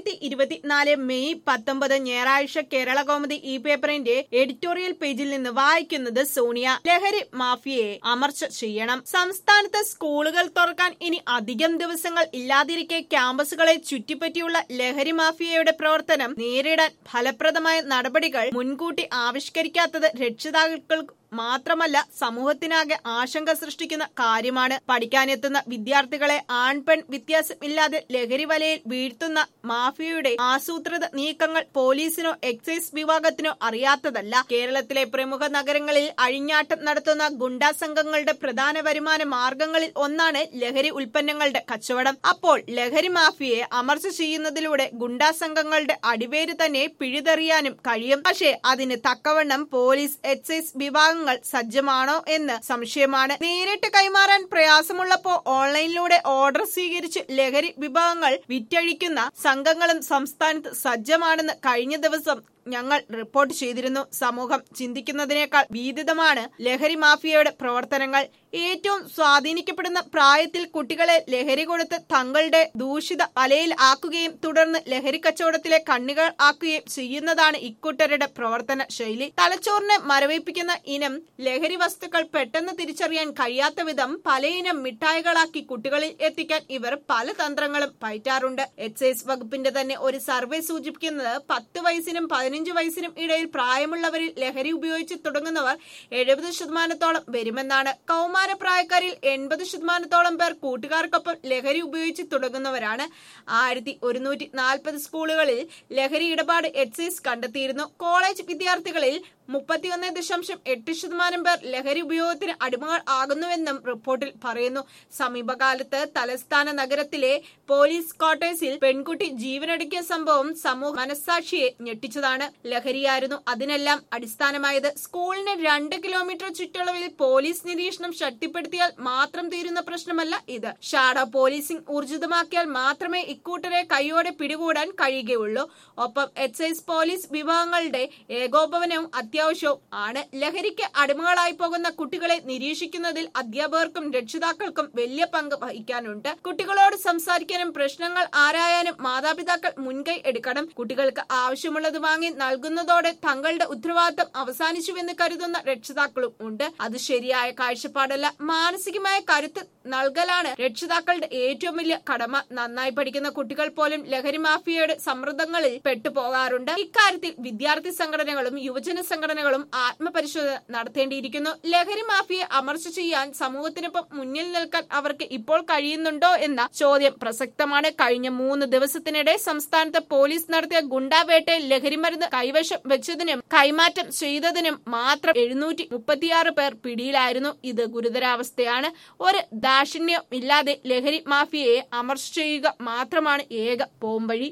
രണ്ടായിരത്തി ഇരുപത്തിനാല് മെയ് പത്തൊമ്പത് ഞായറാഴ്ച കേരള കോമഡി ഈ പേപ്പറിന്റെ എഡിറ്റോറിയൽ പേജിൽ നിന്ന് വായിക്കുന്നത് സോണിയ ലഹരി മാഫിയയെ അമർച്ച ചെയ്യണം സംസ്ഥാനത്ത് സ്കൂളുകൾ തുറക്കാൻ ഇനി അധികം ദിവസങ്ങൾ ഇല്ലാതിരിക്കെ ക്യാമ്പസുകളെ ചുറ്റിപ്പറ്റിയുള്ള ലഹരി മാഫിയയുടെ പ്രവർത്തനം നേരിടാൻ ഫലപ്രദമായ നടപടികൾ മുൻകൂട്ടി ആവിഷ്കരിക്കാത്തത് രക്ഷിതാക്കൾക്ക് മാത്രമല്ല സമൂഹത്തിനാകെ ആശങ്ക സൃഷ്ടിക്കുന്ന കാര്യമാണ് പഠിക്കാനെത്തുന്ന വിദ്യാർത്ഥികളെ ആൺ പെൺ വ്യത്യാസമില്ലാതെ ലഹരി വലയിൽ വീഴ്ത്തുന്ന മാഫിയയുടെ ആസൂത്രിത നീക്കങ്ങൾ പോലീസിനോ എക്സൈസ് വിഭാഗത്തിനോ അറിയാത്തതല്ല കേരളത്തിലെ പ്രമുഖ നഗരങ്ങളിൽ അഴിഞ്ഞാട്ടം നടത്തുന്ന ഗുണ്ടാ സംഘങ്ങളുടെ പ്രധാന വരുമാന മാർഗങ്ങളിൽ ഒന്നാണ് ലഹരി ഉൽപ്പന്നങ്ങളുടെ കച്ചവടം അപ്പോൾ ലഹരി മാഫിയയെ അമർച്ച ചെയ്യുന്നതിലൂടെ ഗുണ്ടാ സംഘങ്ങളുടെ അടിവേര് തന്നെ പിഴുതെറിയാനും കഴിയും പക്ഷേ അതിന് തക്കവണ്ണം പോലീസ് എക്സൈസ് വിഭാഗം വിഭവങ്ങൾ സജ്ജമാണോ എന്ന് സംശയമാണ് നേരിട്ട് കൈമാറാൻ പ്രയാസമുള്ളപ്പോൾ ഓൺലൈനിലൂടെ ഓർഡർ സ്വീകരിച്ച് ലഹരി വിഭവങ്ങൾ വിറ്റഴിക്കുന്ന സംഘങ്ങളും സംസ്ഥാനത്ത് സജ്ജമാണെന്ന് കഴിഞ്ഞ ദിവസം ഞങ്ങൾ റിപ്പോർട്ട് ചെയ്തിരുന്നു സമൂഹം ചിന്തിക്കുന്നതിനേക്കാൾ ഭീതിതമാണ് ലഹരി മാഫിയയുടെ പ്രവർത്തനങ്ങൾ ഏറ്റവും സ്വാധീനിക്കപ്പെടുന്ന പ്രായത്തിൽ കുട്ടികളെ ലഹരി കൊടുത്ത് തങ്ങളുടെ ദൂഷിത വലയിൽ ആക്കുകയും തുടർന്ന് ലഹരി കച്ചവടത്തിലെ കണ്ണികൾ ആക്കുകയും ചെയ്യുന്നതാണ് ഇക്കൂട്ടരുടെ പ്രവർത്തന ശൈലി തലച്ചോറിനെ മരവിപ്പിക്കുന്ന ഇനം ലഹരി വസ്തുക്കൾ പെട്ടെന്ന് തിരിച്ചറിയാൻ കഴിയാത്ത വിധം പലയിനം മിഠായികളാക്കി കുട്ടികളിൽ എത്തിക്കാൻ ഇവർ പല തന്ത്രങ്ങളും പയറ്റാറുണ്ട് എക്സൈസ് വകുപ്പിന്റെ തന്നെ ഒരു സർവേ സൂചിപ്പിക്കുന്നത് പത്ത് വയസ്സിനും പതിനഞ്ച് വയസ്സിനും ഇടയിൽ പ്രായമുള്ളവരിൽ ലഹരി ഉപയോഗിച്ച് തുടങ്ങുന്നവർ എഴുപത് ശതമാനത്തോളം വരുമെന്നാണ് കൗമാരപ്രായക്കാരിൽ എൺപത് ശതമാനത്തോളം പേർ കൂട്ടുകാർക്കൊപ്പം ലഹരി ഉപയോഗിച്ച് തുടങ്ങുന്നവരാണ് ആയിരത്തി ഒരുന്നൂറ്റി നാൽപ്പത് സ്കൂളുകളിൽ ലഹരി ഇടപാട് എക്സൈസ് കണ്ടെത്തിയിരുന്നു കോളേജ് വിദ്യാർത്ഥികളിൽ മുപ്പത്തിയൊന്ന് ദശാംശം എട്ട് ശതമാനം പേർ ലഹരി ഉപയോഗത്തിന് അടിമകൾ ആകുന്നുവെന്നും റിപ്പോർട്ടിൽ പറയുന്നു സമീപകാലത്ത് തലസ്ഥാന നഗരത്തിലെ പോലീസ് ക്വാർട്ടേഴ്സിൽ പെൺകുട്ടി ജീവനൊടുക്കിയ സംഭവം സമൂഹ മനസ്സാക്ഷിയെ ഞെട്ടിച്ചതാണ് ലഹരിയായിരുന്നു അതിനെല്ലാം അടിസ്ഥാനമായത് സ്കൂളിന് രണ്ട് കിലോമീറ്റർ ചുറ്റളവിൽ പോലീസ് നിരീക്ഷണം ശക്തിപ്പെടുത്തിയാൽ മാത്രം തീരുന്ന പ്രശ്നമല്ല ഇത് ഷാഡോ പോലീസിംഗ് ഊർജിതമാക്കിയാൽ മാത്രമേ ഇക്കൂട്ടരെ കൈയോടെ പിടികൂടാൻ കഴിയുകയുള്ളൂ ഒപ്പം എക്സൈസ് പോലീസ് വിഭാഗങ്ങളുടെ ഏകോപനവും അത്യാവശ്യവും ആണ് ലഹരിക്ക് അടിമകളായി പോകുന്ന കുട്ടികളെ നിരീക്ഷിക്കുന്നതിൽ അധ്യാപകർക്കും രക്ഷിതാക്കൾക്കും വലിയ പങ്ക് വഹിക്കാനുണ്ട് കുട്ടികളോട് സംസാരിക്കാനും പ്രശ്നങ്ങൾ ആരായാനും മാതാപിതാക്കൾ മുൻകൈ എടുക്കണം കുട്ടികൾക്ക് ആവശ്യമുള്ളത് വാങ്ങി നൽകുന്നതോടെ തങ്ങളുടെ ഉത്തരവാദിത്തം അവസാനിച്ചുവെന്ന് കരുതുന്ന രക്ഷിതാക്കളും ഉണ്ട് അത് ശരിയായ കാഴ്ചപ്പാടല്ല മാനസികമായ കരുത്ത് നൽകലാണ് രക്ഷിതാക്കളുടെ ഏറ്റവും വലിയ കടമ നന്നായി പഠിക്കുന്ന കുട്ടികൾ പോലും ലഹരി മാഫിയയുടെ സമ്മർദ്ദങ്ങളിൽ പെട്ടുപോകാറുണ്ട് ഇക്കാര്യത്തിൽ വിദ്യാർത്ഥി സംഘടനകളും യുവജന സംഘടനകളും ആത്മപരിശോധന നടത്തേണ്ടിയിരിക്കുന്നു ലഹരി മാഫിയെ അമർച്ച ചെയ്യാൻ സമൂഹത്തിനൊപ്പം മുന്നിൽ നിൽക്കാൻ അവർക്ക് ഇപ്പോൾ കഴിയുന്നുണ്ടോ എന്ന ചോദ്യം പ്രസക്തമാണ് കഴിഞ്ഞ മൂന്ന് ദിവസത്തിനിടെ സംസ്ഥാനത്ത് പോലീസ് നടത്തിയ ഗുണ്ടാവേട്ടയിൽ ലഹരിമരുന്ന് കൈവശം വെച്ചതിനും കൈമാറ്റം ചെയ്തതിനും മാത്രം എഴുന്നൂറ്റി മുപ്പത്തിയാറ് പേർ പിടിയിലായിരുന്നു ഇത് ഗുരുതരാവസ്ഥയാണ് ഒരു ദാക്ഷിണ്യം ഇല്ലാതെ ലഹരി മാഫിയയെ അമർച്ച ചെയ്യുക മാത്രമാണ് ഏക പോംവഴി